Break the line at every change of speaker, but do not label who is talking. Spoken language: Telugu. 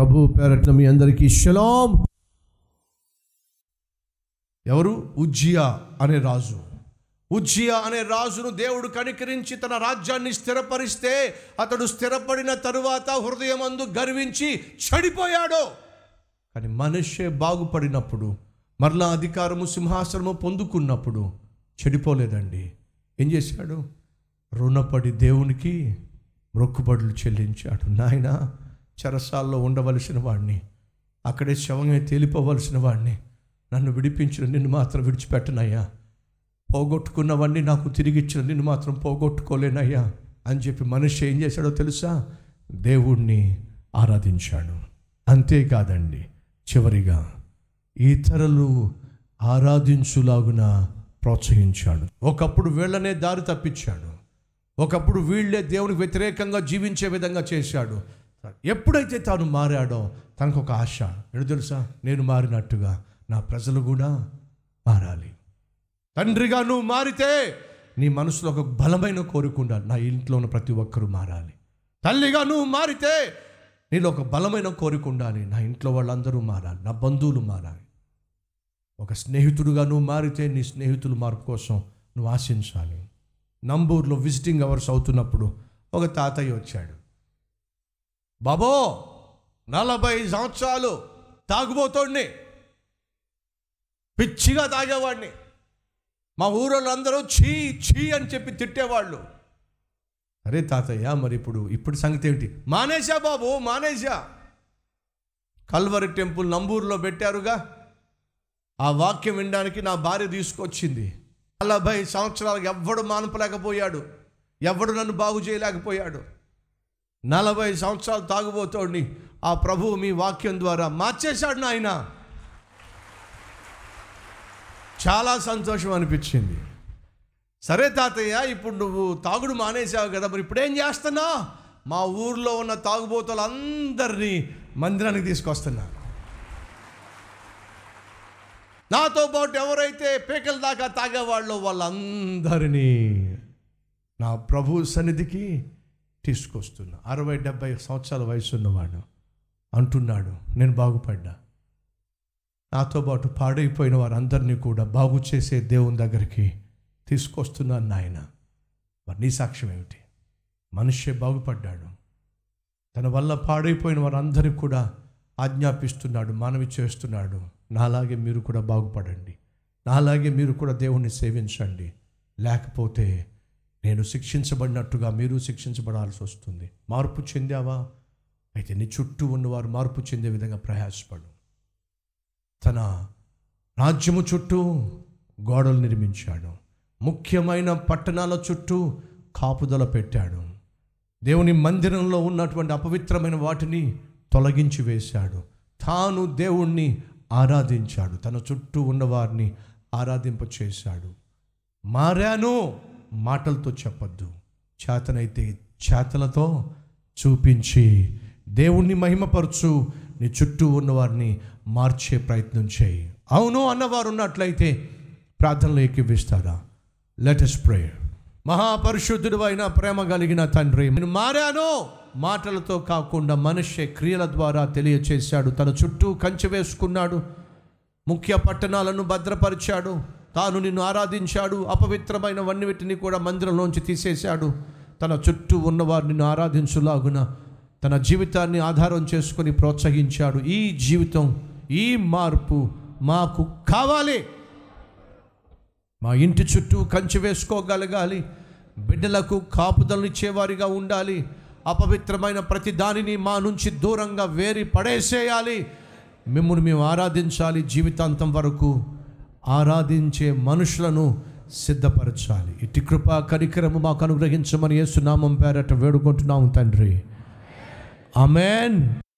ప్రభు పేరట్న మీ అందరికీ షలాం ఎవరు ఉజ్జియా అనే రాజు ఉజ్జియా అనే రాజును దేవుడు కనికరించి తన రాజ్యాన్ని స్థిరపరిస్తే అతడు స్థిరపడిన తరువాత హృదయమందు గర్వించి చెడిపోయాడు కానీ మనిషే బాగుపడినప్పుడు మరలా అధికారము సింహాసనము పొందుకున్నప్పుడు చెడిపోలేదండి ఏం చేశాడు రుణపడి దేవునికి మొక్కుబడులు చెల్లించాడు నాయన చెరసాల్లో ఉండవలసిన వాడిని అక్కడే శవంగా తేలిపోవలసిన వాడిని నన్ను విడిపించిన నిన్ను మాత్రం విడిచిపెట్టనయ్యా పోగొట్టుకున్నవన్నీ నాకు తిరిగి ఇచ్చిన నిన్ను మాత్రం పోగొట్టుకోలేనయ్యా అని చెప్పి మనిషి ఏం చేశాడో తెలుసా దేవుణ్ణి ఆరాధించాడు అంతేకాదండి చివరిగా ఇతరులు ఆరాధించులాగున ప్రోత్సహించాడు ఒకప్పుడు వీళ్ళనే దారి తప్పించాడు ఒకప్పుడు వీళ్ళే దేవునికి వ్యతిరేకంగా జీవించే విధంగా చేశాడు ఎప్పుడైతే తాను మారాడో తనకు ఒక ఆశ ఏంటో తెలుసా నేను మారినట్టుగా నా ప్రజలు కూడా మారాలి తండ్రిగా నువ్వు మారితే నీ మనసులో ఒక బలమైన కోరిక ఉండాలి నా ఇంట్లో ఉన్న ప్రతి ఒక్కరూ మారాలి తల్లిగా నువ్వు మారితే నీలో ఒక బలమైన కోరిక ఉండాలి నా ఇంట్లో వాళ్ళందరూ మారాలి నా బంధువులు మారాలి ఒక స్నేహితుడుగా నువ్వు మారితే నీ స్నేహితుల మార్పు కోసం నువ్వు ఆశించాలి నంబూర్లో విజిటింగ్ అవర్స్ అవుతున్నప్పుడు ఒక తాతయ్య వచ్చాడు బాబో నలభై సంవత్సరాలు తాగుబోతోడిని పిచ్చిగా తాగేవాడిని మా ఊరోళ్ళందరూ ఛీ ఛీ అని చెప్పి తిట్టేవాళ్ళు అరే తాతయ్య మరి ఇప్పుడు ఇప్పుడు సంగతి ఏమిటి మానేశా బాబు మానేశా కల్వరి టెంపుల్ నంబూరులో పెట్టారుగా ఆ వాక్యం వినడానికి నా భార్య తీసుకొచ్చింది నలభై సంవత్సరాలకు ఎవ్వడు మానపలేకపోయాడు ఎవడు నన్ను బాగు చేయలేకపోయాడు నలభై సంవత్సరాలు తాగుబోతోడిని ఆ ప్రభువు మీ వాక్యం ద్వారా మార్చేశాడు నాయన చాలా సంతోషం అనిపించింది సరే తాతయ్య ఇప్పుడు నువ్వు తాగుడు మానేసావు కదా మరి ఇప్పుడు ఏం చేస్తున్నావు మా ఊర్లో ఉన్న తాగుబోతులందరినీ మందిరానికి తీసుకొస్తున్నా నాతో పాటు ఎవరైతే పేకల దాకా తాగేవాళ్ళో వాళ్ళందరినీ నా ప్రభు సన్నిధికి తీసుకొస్తున్నా అరవై డెబ్బై సంవత్సరాల వయసు ఉన్నవాడు అంటున్నాడు నేను బాగుపడ్డా నాతో పాటు పాడైపోయిన వారందరినీ కూడా బాగు చేసే దేవుని దగ్గరికి తీసుకొస్తున్నాను నాయన మరి నీ సాక్ష్యం ఏమిటి మనిషే బాగుపడ్డాడు తన వల్ల పాడైపోయిన వారందరినీ కూడా ఆజ్ఞాపిస్తున్నాడు మనవి చేస్తున్నాడు నాలాగే మీరు కూడా బాగుపడండి నాలాగే మీరు కూడా దేవుణ్ణి సేవించండి లేకపోతే నేను శిక్షించబడినట్టుగా మీరు శిక్షించబడాల్సి వస్తుంది మార్పు చెందావా అయితే నీ చుట్టూ ఉన్నవారు మార్పు చెందే విధంగా ప్రయాసపడు తన రాజ్యము చుట్టూ గోడలు నిర్మించాడు ముఖ్యమైన పట్టణాల చుట్టూ కాపుదల పెట్టాడు దేవుని మందిరంలో ఉన్నటువంటి అపవిత్రమైన వాటిని తొలగించి వేశాడు తాను దేవుణ్ణి ఆరాధించాడు తన చుట్టూ ఉన్నవారిని ఆరాధింప చేశాడు మారాను మాటలతో చెప్పొద్దు చేతనైతే చేతలతో చూపించి దేవుణ్ణి మహిమపరచు నీ చుట్టూ ఉన్నవారిని మార్చే ప్రయత్నం చేయి అవును అన్నవారు ఉన్నట్లయితే ప్రార్థనలు ఎక్కివిస్తారా లెటెస్ట్ ప్రేయర్ మహాపరిశుద్ధుడు అయిన ప్రేమ కలిగిన తండ్రి నేను మారాను మాటలతో కాకుండా మనిషి క్రియల ద్వారా తెలియచేశాడు తన చుట్టూ కంచె వేసుకున్నాడు ముఖ్య పట్టణాలను భద్రపరిచాడు తాను నిన్ను ఆరాధించాడు అపవిత్రమైన వన్నిటిని కూడా మందిరంలోంచి తీసేశాడు తన చుట్టూ ఉన్నవారు నిన్ను ఆరాధించులాగున తన జీవితాన్ని ఆధారం చేసుకొని ప్రోత్సహించాడు ఈ జీవితం ఈ మార్పు మాకు కావాలి మా ఇంటి చుట్టూ కంచె వేసుకోగలగాలి బిడ్డలకు కాపుదలనిచ్చేవారిగా ఉండాలి అపవిత్రమైన ప్రతి దానిని మా నుంచి దూరంగా వేరి పడేసేయాలి మిమ్మల్ని మేము ఆరాధించాలి జీవితాంతం వరకు ఆరాధించే మనుషులను సిద్ధపరచాలి ఇటు కృపా కరికరము మాకు అనుగ్రహించమని యేసునామం పేరట వేడుకుంటున్నాము తండ్రి ఆమెన్